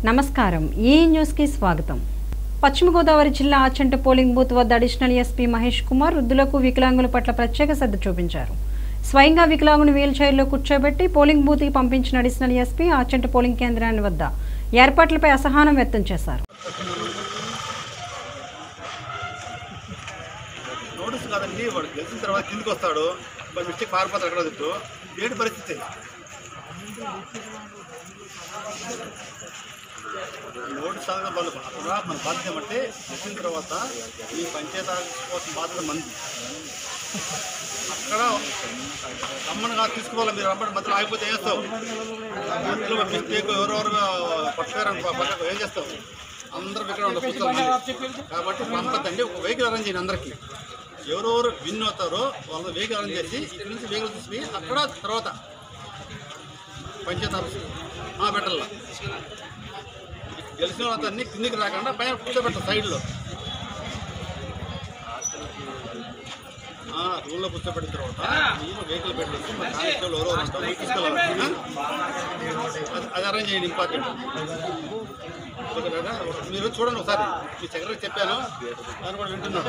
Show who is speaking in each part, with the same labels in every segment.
Speaker 1: నమస్కారం ఈ న్యూస్కి స్వాగతం పశ్చిమ గోదావరి జిల్లా ఆచంట పోలింగ్ బూత్ వద్ద అడిషనల్ ఎస్పీ మహేష్ కుమార్ వృద్ధులకు వికలాంగుల పట్ల ప్రత్యేక శ్రద్ధ చూపించారు స్వయంగా వికలాంగుని వీల్ చైర్లో కూర్చోబెట్టి పోలింగ్ బూత్కి పంపించిన అడిషనల్ ఎస్పీ ఆచంట పోలింగ్ కేంద్రాన్ని వద్ద ఏర్పాట్లపై అసహనం వ్యక్తం చేశారు
Speaker 2: నోటీస్ కాదండి వాడు గెలిచిన తర్వాత కిందికి వస్తాడు మరి మిస్టేక్ పారిపోతాడు అక్కడ తిట్టు ఏంటి పరిస్థితి నోటీస్ చదవడం వాళ్ళు అక్కడ మన బాధ్యత ఏమంటే గెలిచిన తర్వాత ఈ పంచాయతీ ఆఫీస్ కోసం బాధ్యత మంది అక్కడ రమ్మనుగా తీసుకోవాలి మీరు రమ్మని మధ్యలో ఆగిపోతే ఏం చేస్తావు మధ్యలో మిస్టేక్ ఎవరెవరు పట్టుకారని పక్కకు ఏం చేస్తావు అందరూ ఇక్కడ ఉండరు కూర్చోవాలి మళ్ళీ. కాబట్టి పంపదండి ఒక వెహికల్ అరేంజ్ చేయండి అందరికీ ఎవరెవరు విన్ అవుతారో వాళ్ళ వెహికల్ అరేంజ్ చేసి ఇక్కడ నుంచి వెహికల్ తీసుకుని అక్కడ తర్వాత పంచాయతీ ఆఫీస్ పెట్టాల గెలిచిన వాళ్ళని కిందికి రాకుండా పైన కూర్చోబెట్టాలి సైడ్లో రూల్లో కూర్చోబెట్టిన తర్వాత మీరు వెహికల్ పెట్టేసి మా కానిస్టేబుల్ ఎవరో ఉంటారు తీసుకెళ్ళాలి అది- అది అరేంజ్ చేయండి ఇంపార్టెంట్ ఓకే కదా? మీరు చూడండి ఒకసారి మీ సెక్రటరీ చెప్పాను దాన్ని కూడా వింటున్నాడు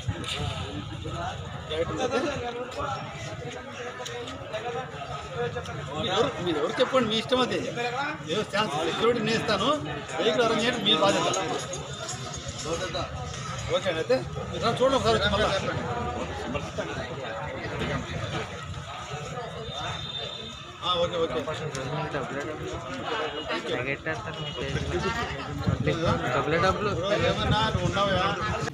Speaker 2: రైట్ ఉంది. మీరు ఎవరు మీరు ఎవరు చెప్పండి మీ ఇష్టం అది ఏదో ఛాన్స్ సెక్యూరిటీ నేను ఇస్తాను వెహికల్ అరేంజ్ చేయండి మీ బాధ్యత ఓకే అండి అయితే మీరు రా చూడండి ఒకసారి వచ్చి మళ్ళా ఆ, ఓకే ఓకే
Speaker 3: డబ్బులే డబ్బులు
Speaker 2: బ్రో, ఏమన్నా నువ్వు ఉన్నావా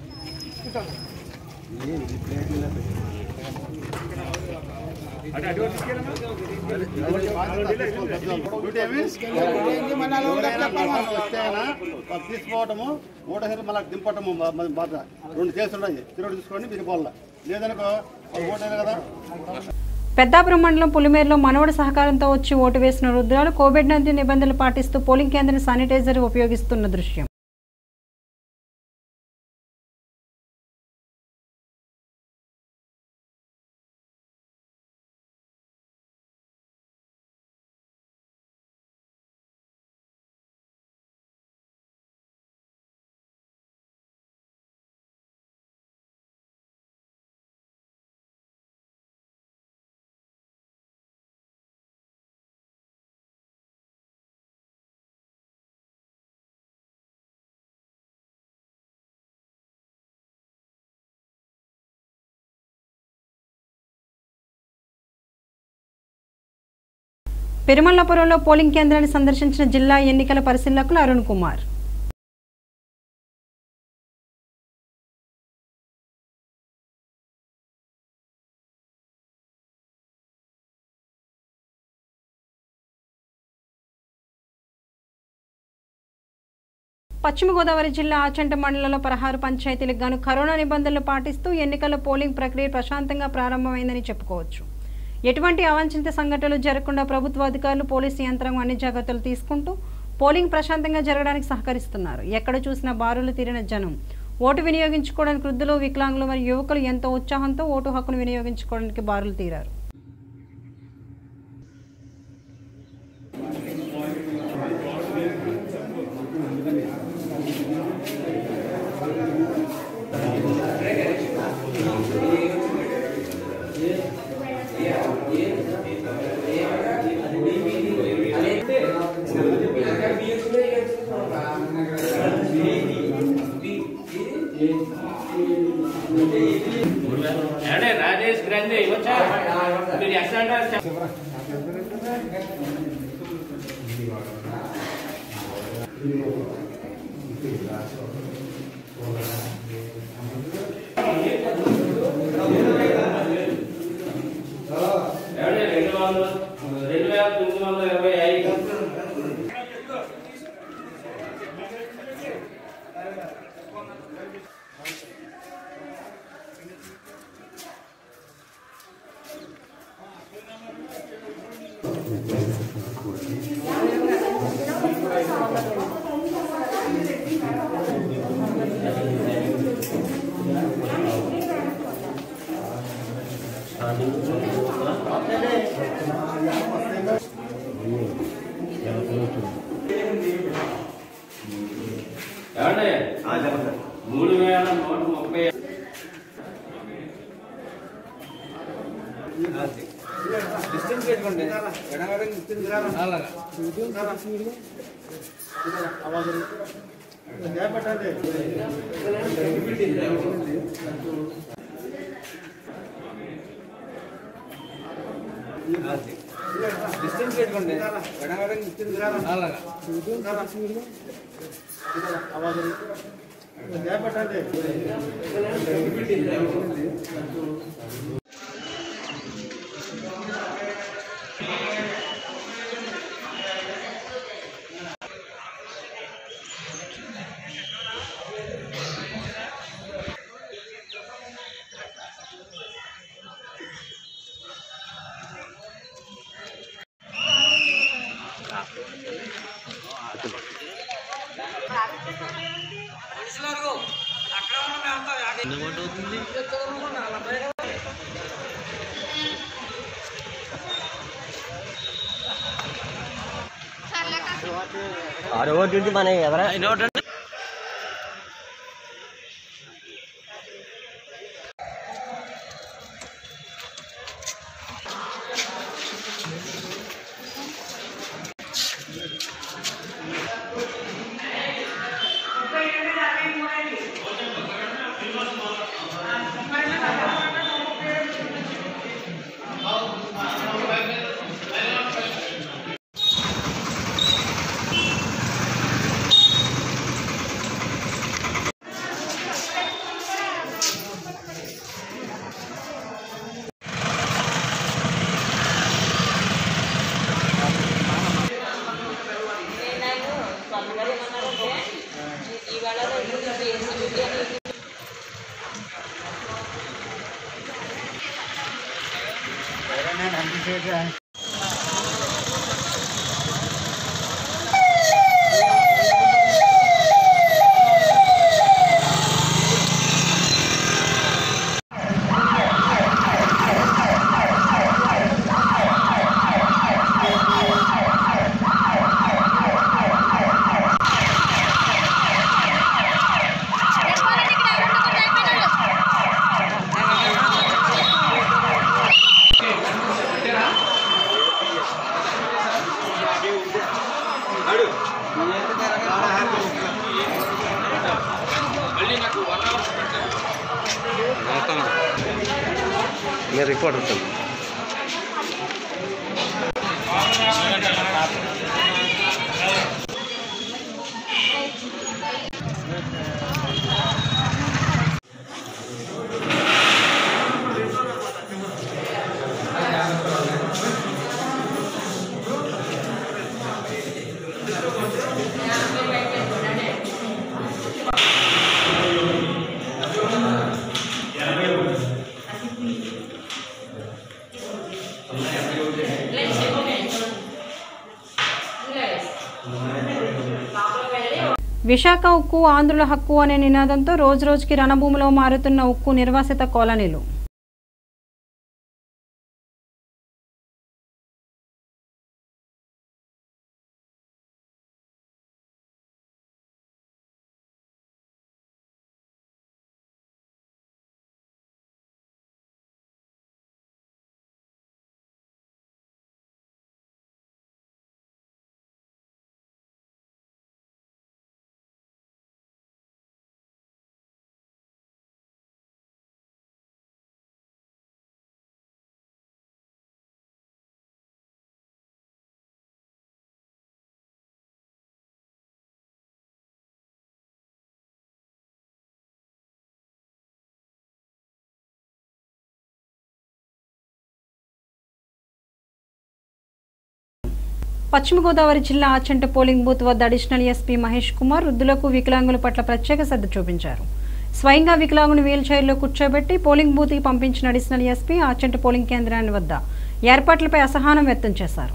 Speaker 2: డ్యూటీ ఏమి? ఎవరైనా పర్సన్ వస్తేనా వాళ్ళు తీసుకోవటము మూట హెర్ మళ్ళీ దింపటము మా- మా బాధ రెండు కేసులు ఉన్నాయి తిరుగు తీసుకోండి మీరు పోవాల లేదనుకో వాళ్ళు ఓటేరు కదా
Speaker 1: పెద్దాపురం మండలం పులిమేరులో మనవడి సహకారంతో వచ్చి ఓటు వేసిన రుద్రాలు కోవిడ్ నైన్టీన్ నిబంధనలు పాటిస్తూ పోలింగ్ కేంద్రం శానిటైజర్ ఉపయోగిస్తున్న దృశ్యం పెరుమల్లపురంలో పోలింగ్ కేంద్రాన్ని సందర్శించిన జిల్లా ఎన్నికల పరిశీలకులు అరుణ్ కుమార్ పశ్చిమ గోదావరి జిల్లా ఆచంట మండలంలో పదహారు పంచాయతీలకు గాను కరోనా నిబంధనలు పాటిస్తూ ఎన్నికల పోలింగ్ ప్రక్రియ ప్రశాంతంగా ప్రారంభమైందని చెప్పుకోవచ్చు ఎటువంటి అవాంఛిత సంఘటనలు జరగకుండా ప్రభుత్వ అధికారులు పోలీసు యంత్రాంగం అన్ని జాగ్రత్తలు తీసుకుంటూ పోలింగ్ ప్రశాంతంగా జరగడానికి సహకరిస్తున్నారు ఎక్కడ చూసినా బారులు తీరిన జనం ఓటు వినియోగించుకోవడానికి వృద్ధులు వికలాంగులు మరియు యువకులు ఎంతో ఉత్సాహంతో ఓటు హక్కును వినియోగించుకోవడానికి బారులు తీరారు
Speaker 4: ఏమండి రాజేష్ గ్రంథి వచ్చా మీరు ఎక్కడ అంటారు ఏమండి రెండు వందల రెండు వేల తొమ్మిది వందల ఇరవై ఐదు ఏమండి మూడు వేల నూట ముప్పై
Speaker 5: ఆరో డ్యూటీ మన ఎవరా మీరు రిపోర్ట్ ఉంటుంది
Speaker 1: విశాఖ ఉక్కు ఆంధ్రుల హక్కు అనే నినాదంతో రోజురోజుకి రణభూమిలో మారుతున్న ఉక్కు నిర్వాసిత కాలనీలు పశ్చిమ గోదావరి జిల్లా ఆచంట పోలింగ్ బూత్ వద్ద అడిషనల్ ఎస్పీ మహేష్ కుమార్ వృద్ధులకు వికలాంగుల పట్ల ప్రత్యేక శ్రద్ధ చూపించారు స్వయంగా వికలాంగుని వీల్ చైర్లో కూర్చోబెట్టి పోలింగ్ బూత్కి పంపించిన అడిషనల్ ఎస్పీ ఆచంట పోలింగ్ కేంద్రాన్ని వద్ద ఏర్పాట్లపై అసహనం వ్యక్తం చేశారు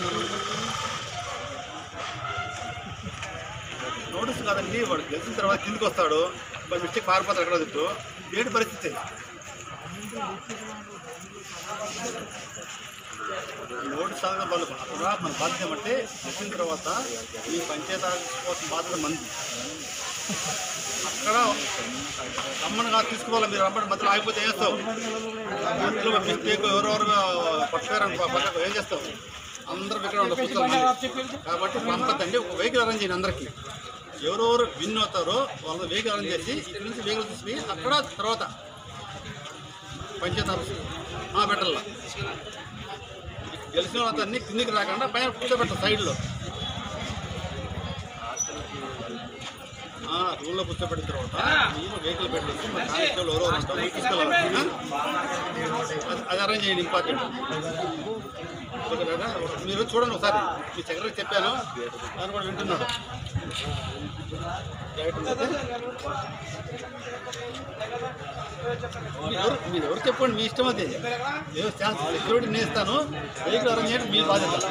Speaker 2: నోటీస్ కాదండి వాడు గెలిచిన తర్వాత కిందికి వస్తాడు వాడు మిస్టేక్ పారిపోతాడు ఎక్కడ దిట్టు ఏంటి పరిస్థితి నోటీస్ పోలీస్ శాఖ వాళ్ళు అక్కడ మన బాధ్యత ఏమంటే వచ్చిన తర్వాత ఈ పంచాయతీ ఆఫీస్ కోసం బాధ్యత మంది అక్కడ రమ్మనిగా తీసుకోవాలి మీరు రమ్మని మధ్యలో ఆగిపోతే ఏం చేస్తావు మధ్యలో మిస్టేక్ ఎవరెవరు పట్టుకోరని పక్కకు ఏం చేస్తావు అందరూ ఇక్కడ ఉండరు కూర్చోవాలి కాబట్టి పంపద్దండి ఒక వెహికల్ అరేంజ్ చేయండి అందరికీ ఎవరెవరు విన్ అవుతారో వాళ్ళ వెహికల్ అరేంజ్ చేసి ఇక్కడ నుంచి వెహికల్ తీసుకుని అక్కడ తర్వాత పంచాయతీ ఆఫీస్ పెట్టాల గెలిచిన వాళ్ళందరినీ కిందికి రాకుండా పైన కూర్చోబెట్టాలి సైడ్లో రూమ్లో కూర్చోబెట్టిన తర్వాత మీరు వెహికల్ పెట్టేసి మన కానిస్టేబుల్ ఎవరో ఉంటారు తీసుకెళ్ళాలి అది- అది అరేంజ్ చేయండి ఇంపార్టెంట్ ఓకే కదా మీరు చూడండి ఒకసారి మీ సెక్రటరీ చెప్పాను ఆయన కూడా వింటున్నాడు రైట్ ఉంది. మీరు ఎవరు మీరు ఎవరు చెప్పండి మీ ఇష్టం అది ఏదో ఛాన్స్ సెక్యూరిటీ నేను ఇస్తాను వెహికల్ అరేంజ్ చేయడం మీ బాధ్యత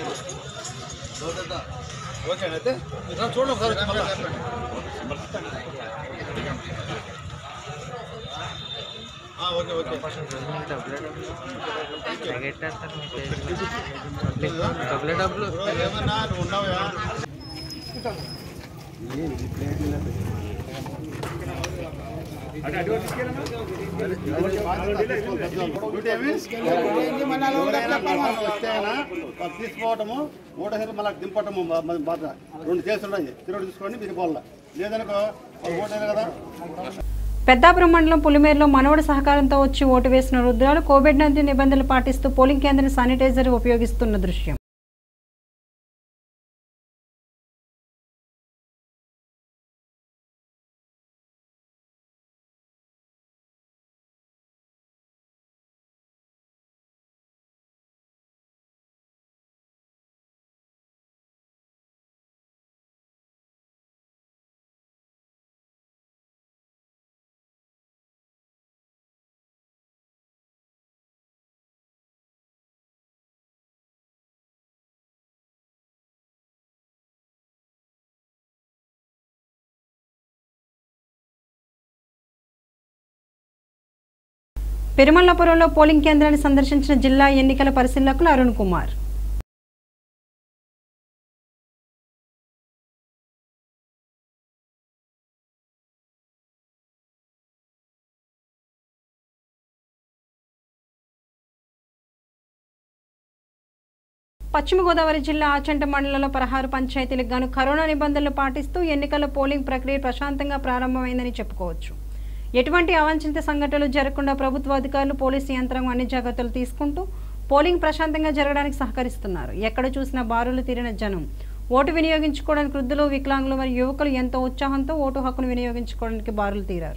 Speaker 2: ఓకే అండి అయితే మీరు రా చూడండి ఒకసారి వచ్చి మళ్ళా. ఆ, ఓకే ఓకే
Speaker 3: ఎగెట్టేస్తారు మీ డబ్బులే డబ్బులు
Speaker 2: బ్రో, ఏమన్నా నువ్వు ఉన్నావా తీసుకోవటము మూట హెరు మళ్ళీ దింపటము మ- మ- బాధ రెండు కేసులు ఉన్నాయి తిరుగు తీసుకొని మీరు పోవాల లేదనుకో వాళ్ళు ఓటేరు కదా
Speaker 1: పెద్దాపురం మండలం పులిమేరులో మనవడి సహకారంతో వచ్చి ఓటు వేసిన రుద్రాలు కోవిడ్ నైన్టీన్ నిబంధనలు పాటిస్తూ పోలింగ్ కేంద్రం శానిటైజర్ ఉపయోగిస్తున్న దృశ్యం పెరుమల్లపురంలో పోలింగ్ కేంద్రాన్ని సందర్శించిన జిల్లా ఎన్నికల పరిశీలకులు అరుణ్ కుమార్ పశ్చిమ గోదావరి జిల్లా ఆచంట మండలంలో పదహారు పంచాయతీలకు గాను కరోనా నిబంధనలు పాటిస్తూ ఎన్నికల పోలింగ్ ప్రక్రియ ప్రశాంతంగా ప్రారంభమైందని చెప్పుకోవచ్చు ఎటువంటి అవాంఛిత సంఘటనలు జరగకుండా ప్రభుత్వ అధికారులు పోలీసు యంత్రాంగం అన్ని జాగ్రత్తలు తీసుకుంటూ పోలింగ్ ప్రశాంతంగా జరగడానికి సహకరిస్తున్నారు ఎక్కడ చూసినా బారులు తీరిన జనం ఓటు వినియోగించుకోవడానికి వృద్ధులు వికలాంగులు మరియు యువకులు ఎంతో ఉత్సాహంతో ఓటు హక్కును వినియోగించుకోవడానికి బారులు తీరారు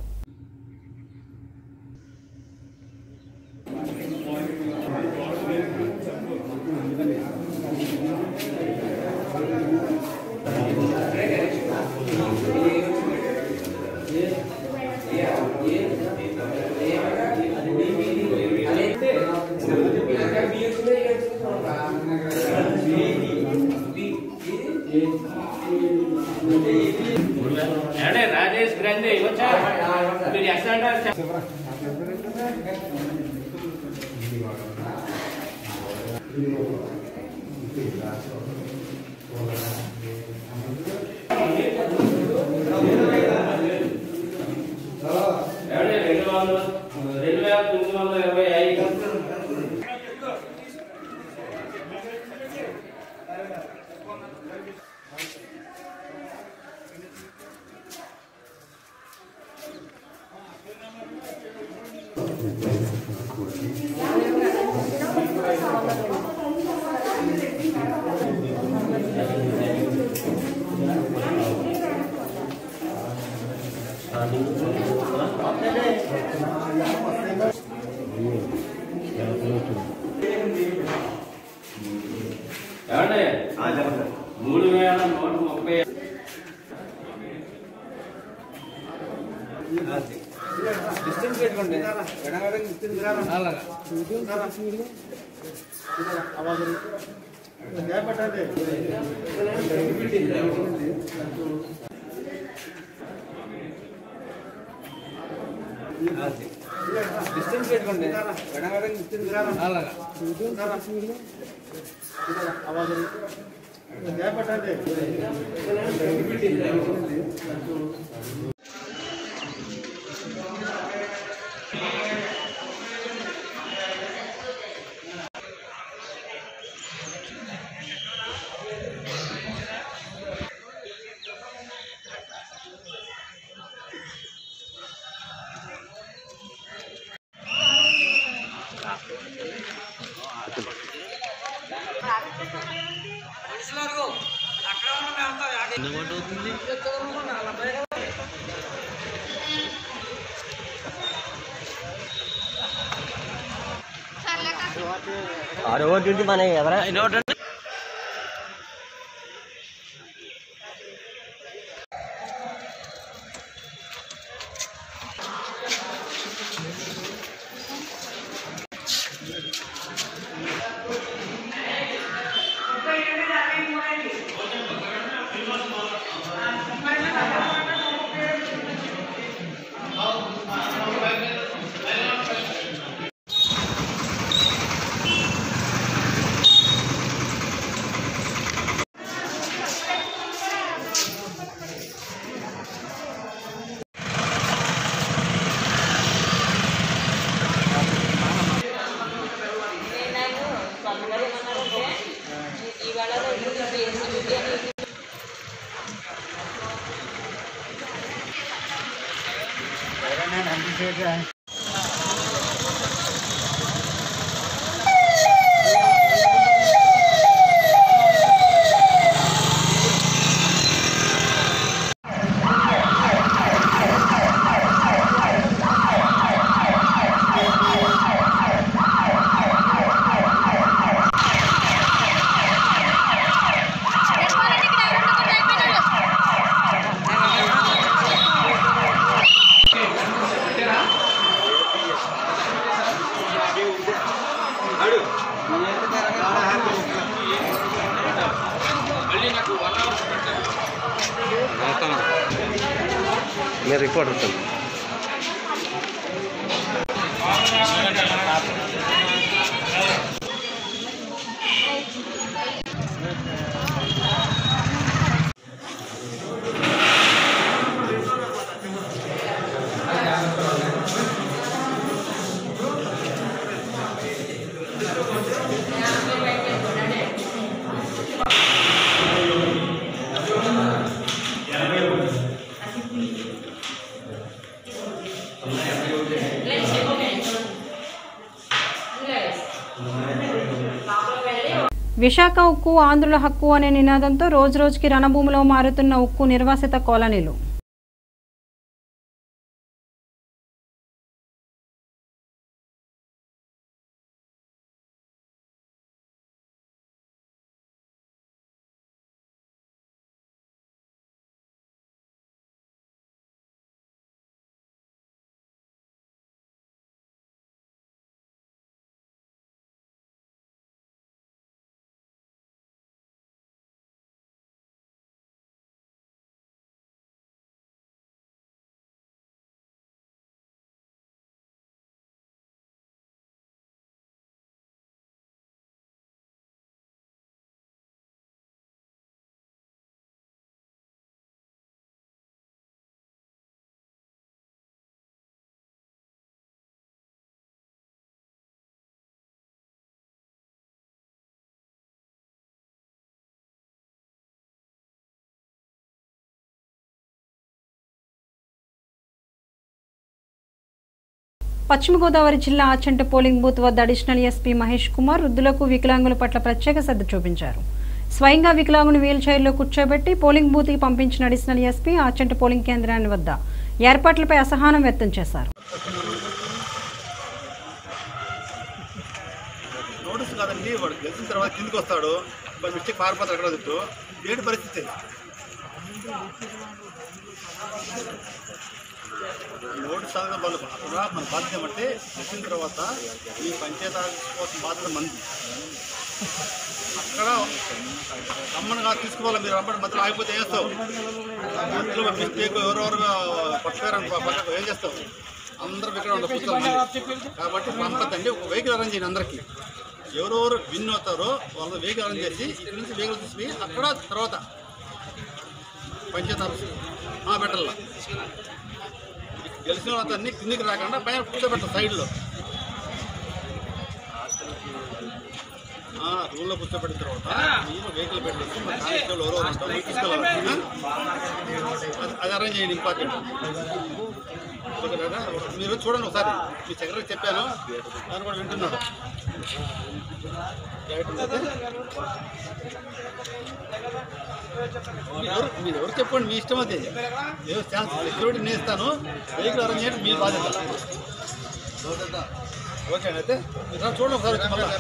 Speaker 4: ఏమండి రాజేష్ గ్రంథి వచ్చా మీరు ఎక్కడ అంటారు ఏమండి రెండు వందలు రెండు వేల తొమ్మిది వందల ఇరవై ఐదు ఏమండి మూడు వేల నూట ముప్పై
Speaker 2: డిస్టెన్స్ పెట్టుకోండి
Speaker 5: ఆరో డ్యూటీ మన ఎదరా మీరు రిపోర్ట్ అవుతుంది
Speaker 1: విశాఖ ఉక్కు ఆంధ్రుల హక్కు అనే నినాదంతో రోజురోజుకి రణభూమిలో మారుతున్న ఉక్కు నిర్వాసిత కాలనీలు పశ్చిమ గోదావరి జిల్లా ఆచంట పోలింగ్ బూత్ వద్ద అడిషనల్ ఎస్పీ మహేష్ కుమార్ వృద్ధులకు వికలాంగుల పట్ల ప్రత్యేక శ్రద్ధ చూపించారు స్వయంగా వికలాంగుని వీల్ చైర్లో కూర్చోబెట్టి పోలింగ్ బూత్కి పంపించిన అడిషనల్ ఎస్పీ ఆచంట పోలింగ్ కేంద్రాన్ని వద్ద ఏర్పాట్లపై అసహనం వ్యక్తం చేశారు
Speaker 2: నోటీస్ కాదండి వాడు గెలిచిన తర్వాత కిందికి వస్తాడు వాడు మిస్టేక్ పారిపోతాడు ఎక్కడ దిట్టు ఏంటి పరిస్థితి నోటీస్ చదవడం వాళ్ళు అక్కడ మన బాధ్యత ఏమంటే గెలిచిన తర్వాత ఈ పంచాయతీ రాజ్ కోసం బాధ్యత మంది అక్కడ రమ్మని కాదు తీసుకోవాలి మీరు రమ్మని మధ్యలో ఆగిపోతే ఏం చేస్తావు మధ్యలో మిస్టేక్ ఎవరెవరు పట్టుకోరని పక్కకు ఏం చేస్తావు అందరూ ఇక్కడ ఉండే కూర్చోవాలి కాబట్టి పంపదండి ఒక వెహికల్ అరేంజ్ చేయండి అందరికీ ఎవరెవరు విన్ అవుతారో వాళ్ళ వెహికల్ అరేంజ్ చేసి ఇక్కడ నుంచి వెహికల్ తీసుకుని అక్కడ తర్వాత పంచాయతీ ఆఫీస్ పెట్టాల గెలిచిన వాళ్ళందరినీ కిందికి రాకుండా పైన కూర్చోబెట్టాలి సైడ్లో రూమ్లో కూర్చోబెట్టిన తర్వాత మీరు వెహికల్ పెట్టేసి మా కానిస్టేబుల్ ఎవరో ఉంటారు మీరు తీసుకెళ్ళాలి ఆ? అది- అది అరేంజ్ చేయండి ఇంపార్టెంట్ ఓకే కదా మీరు చూడండి ఒకసారి మీ సెక్రటరీ చెప్పాను ఆయన కూడా వింటున్నాడు రైట్ అయితే మీరు ఎవరు మీరు ఎవరు చెప్పండి మీ ఇష్టం అది ఏదో ఛాన్స్ సెక్యూరిటీ నేను ఇస్తాను వెహికల్ అరేంజ్ చేయడం మీ బాధ్యత ఓకే అండి అయితే మీరు రా చూడండి ఒకసారి వచ్చి మళ్ళా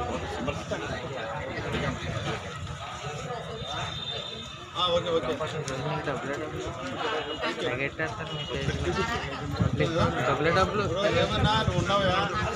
Speaker 2: ఆ, ఓకే ఓకే
Speaker 3: డబ్బులే డబ్బులు ఎగెట్టేస్తారు మీ చేతిలో డబ్బులే డబ్బులు
Speaker 2: బ్రో, ఏమన్నా నువ్వు ఉన్నావా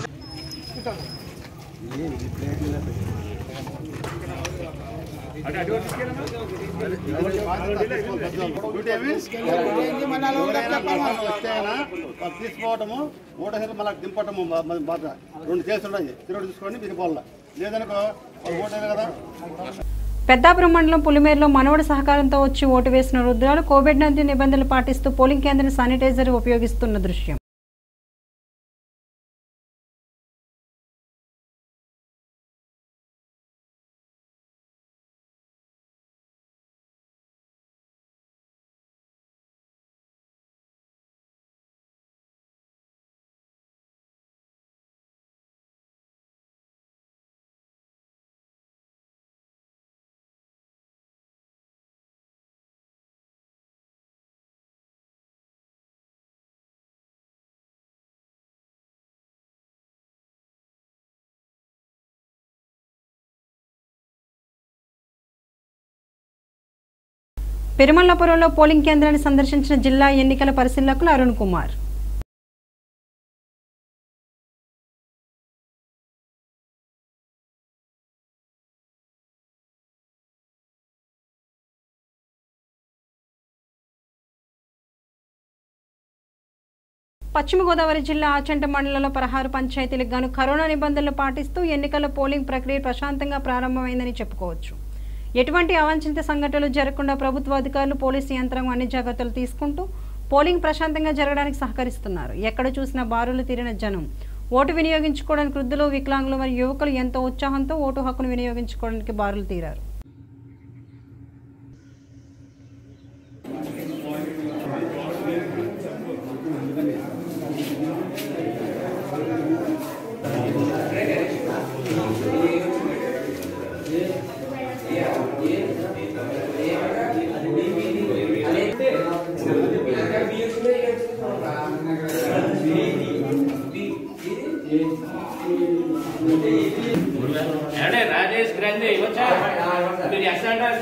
Speaker 2: తీసుకోవటము మూట హెల్ప్ మళ్ళీ దింపటము మా- మా బాధ రెండు చేసి ఉన్నాయి తిరుగు తీసుకొని దీని పోవాల లేదనుకో వాళ్ళు ఓటేరు కదా
Speaker 1: పెద్దాపురం మండలం పులిమేరులో మనవడి సహకారంతో వచ్చి ఓటు వేసిన రుద్రాలు కోవిడ్ నైన్టీన్ నిబంధనలు పాటిస్తూ పోలింగ్ కేంద్రం శానిటైజర్ ఉపయోగిస్తున్న దృశ్యం పెరుమల్లపురంలో పోలింగ్ కేంద్రాన్ని సందర్శించిన జిల్లా ఎన్నికల పరిశీలకులు అరుణ్ కుమార్ పశ్చిమ గోదావరి జిల్లా ఆచంట మండలంలో పదహారు పంచాయతీలకు గాను కరోనా నిబంధనలు పాటిస్తూ ఎన్నికల పోలింగ్ ప్రక్రియ ప్రశాంతంగా ప్రారంభమైందని చెప్పుకోవచ్చు ఎటువంటి అవాంఛిత సంఘటనలు జరగకుండా ప్రభుత్వ అధికారులు పోలీసు యంత్రాంగం అన్ని జాగ్రత్తలు తీసుకుంటూ పోలింగ్ ప్రశాంతంగా జరగడానికి సహకరిస్తున్నారు ఎక్కడ చూసినా బారులు తీరిన జనం ఓటు వినియోగించుకోవడానికి వృద్ధులు వికలాంగులు మరియు యువకులు ఎంతో ఉత్సాహంతో ఓటు హక్కును వినియోగించుకోవడానికి బారులు తీరారు
Speaker 4: ఏమండి రాజేష్ గ్రంథి వచ్చా మీరు ఎస్ అంటారు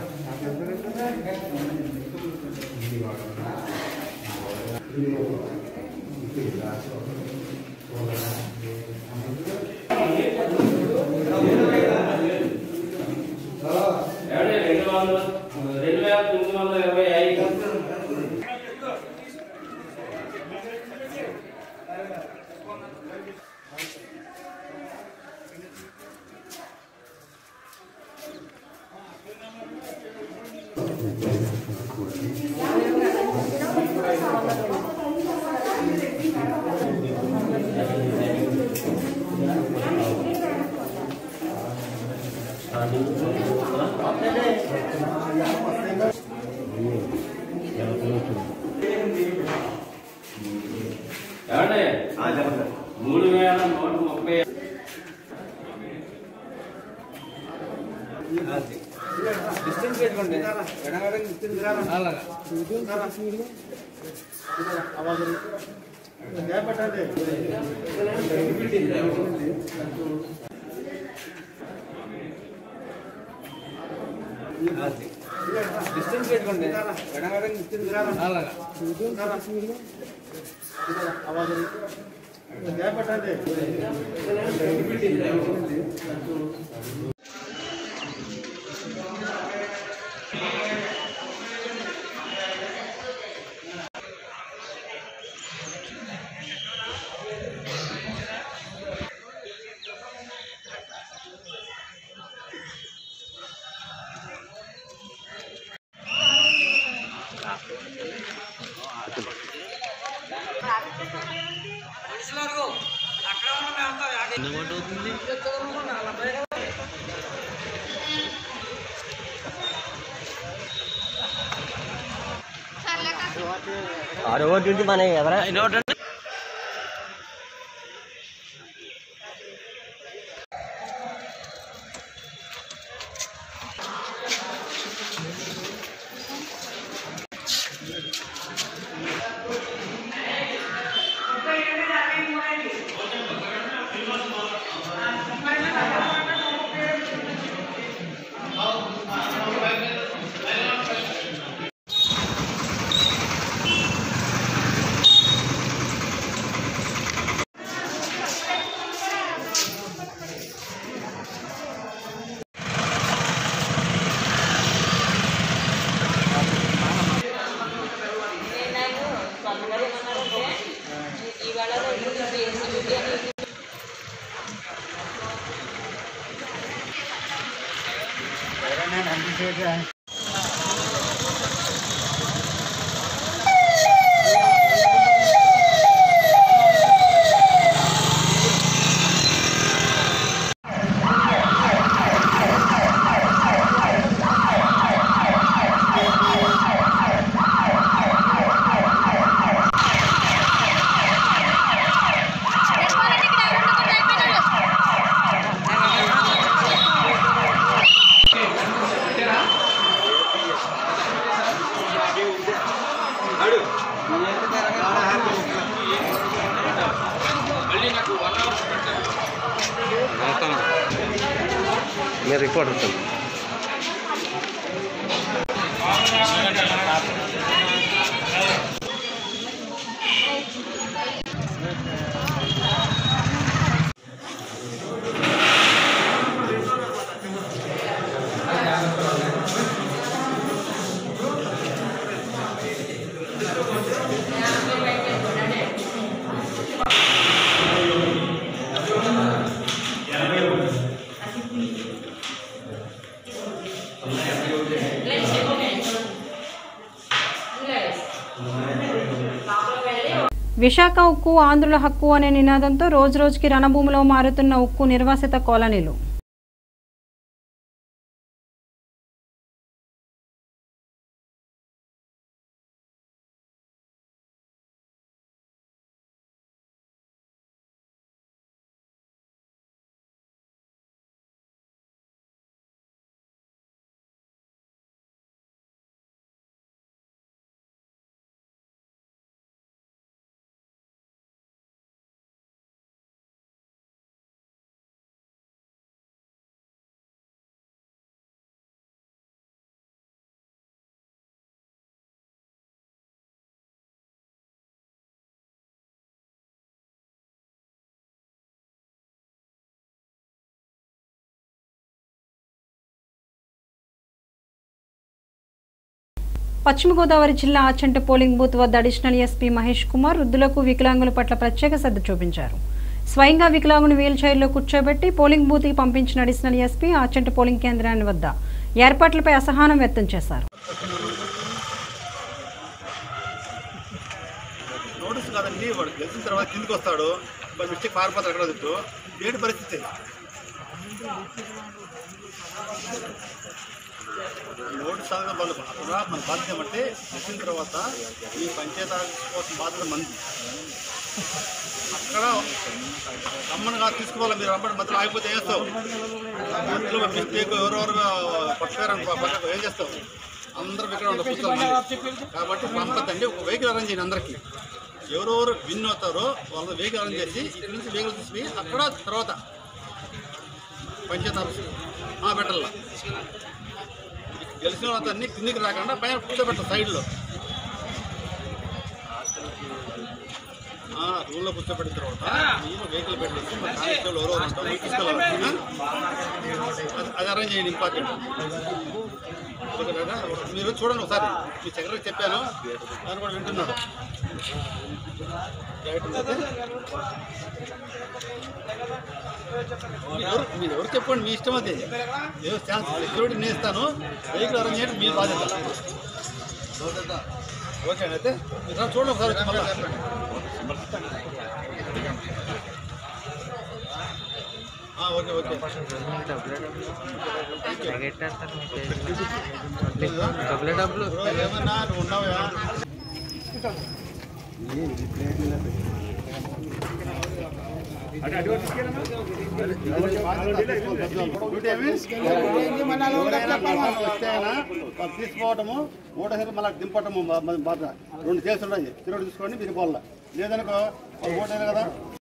Speaker 4: ఏమండి రెండు వందలు రెండు వేల తొమ్మిది వందల ఇరవై ఐదు ఏమండి మూడు వేల నూట ముప్పై
Speaker 5: ఆరో డ్యూటీ మన ఎవరా మీరు రిపోర్ట్ అవుతుంది
Speaker 1: విశాఖ ఉక్కు ఆంధ్రుల హక్కు అనే నినాదంతో రోజురోజుకి రణభూమిలో మారుతున్న ఉక్కు నిర్వాసిత కాలనీలు పశ్చిమ గోదావరి జిల్లా ఆచంట పోలింగ్ బూత్ వద్ద అడిషనల్ ఎస్పీ మహేష్ కుమార్ వృద్ధులకు వికలాంగుల పట్ల ప్రత్యేక శ్రద్ధ చూపించారు స్వయంగా వికలాంగుని వీల్ చైర్లో కూర్చోబెట్టి పోలింగ్ బూత్కి పంపించిన అడిషనల్ ఎస్పీ ఆచంట పోలింగ్ కేంద్రాన్ని వద్ద ఏర్పాట్లపై అసహనం వ్యక్తం చేశారు
Speaker 2: నోటీస్ కాదండి వాడు గెలిచిన తర్వాత కిందికి వస్తాడు మరి మిస్టేక్ పారిపోతాడు ఎక్కడ దిట్టు ఏంటి పరిస్థితి నోటీస్ చదవడం వాళ్ళు అక్కడ మన బాధ్యత ఏమంటే గెలిచిన తర్వాత ఈ పంచాయతీ రాజ్ కోసం బాధ్యత మంది అక్కడ రమ్మని తీసుకోవాలి మీరు రమ్మని మధ్యలో ఆగిపోతే ఏం చేస్తావు మధ్యలో మిస్టేక్ ఎవరెవరు పట్టుకారని పక్కకు ఏం చేస్తావు అందరూ ఇక్కడ ఉండరు కూర్చోవాలి మళ్ళీ. కాబట్టి పంపద్దండి ఒక వెహికల్ అరేంజ్ చేయండి అందరికీ ఎవరెవరు విన్ అవుతారో వాళ్ళ వెహికల్ అరేంజ్ చేసి ఇక్కడ నుంచి వెహికల్ తీసుకుని అక్కడ తర్వాత పంచాయతీ ఆఫీస్ పెట్టాల గెలిచిన వాళ్ళందరినీ కిందికి రాకుండా పైన కూర్చోబెట్టాలి సైడ్లో రూల్లో కూర్చోబెట్టిన తర్వాత మీరు వెహికల్ పెట్టేసి మా కానిస్టేబుల్ ఎవరో ఉంటారు తీసుకెళ్ళాలి అది- అది అరేంజ్ చేయండి ఇంపార్టెంట్ ఓకే కదా మీరు చూడండి ఒకసారి మీ సెక్రటరీ చెప్పాను ఆయన కూడా వింటున్నాడు రైట్ ఉంది. మీరు ఎవరు మీరు ఎవరు చెప్పండి మీ ఇష్టం అది ఏదో ఛాన్స్ సెక్యూరిటీ నేను ఇస్తాను వెహికల్ అరేంజ్ చేయండి మీ బాధ్యత ఓకే అండి అయితే మీరు రా చూడండి ఒకసారి వచ్చి మళ్ళీ ఆ, ఓకే ఓకే
Speaker 3: డబ్బులు డబ్బులు
Speaker 2: బ్రో, ఏమన్నా నువ్వు ఉన్నావా తీసుకోవటము ఓటేసి మళ్ళీ దింపటము మ- మ- బాధ రెండు కేసులు ఉన్నాయి తిరుగు తీసుకోండి మీరు పోవాల లేదనుకో ఓటేది కదా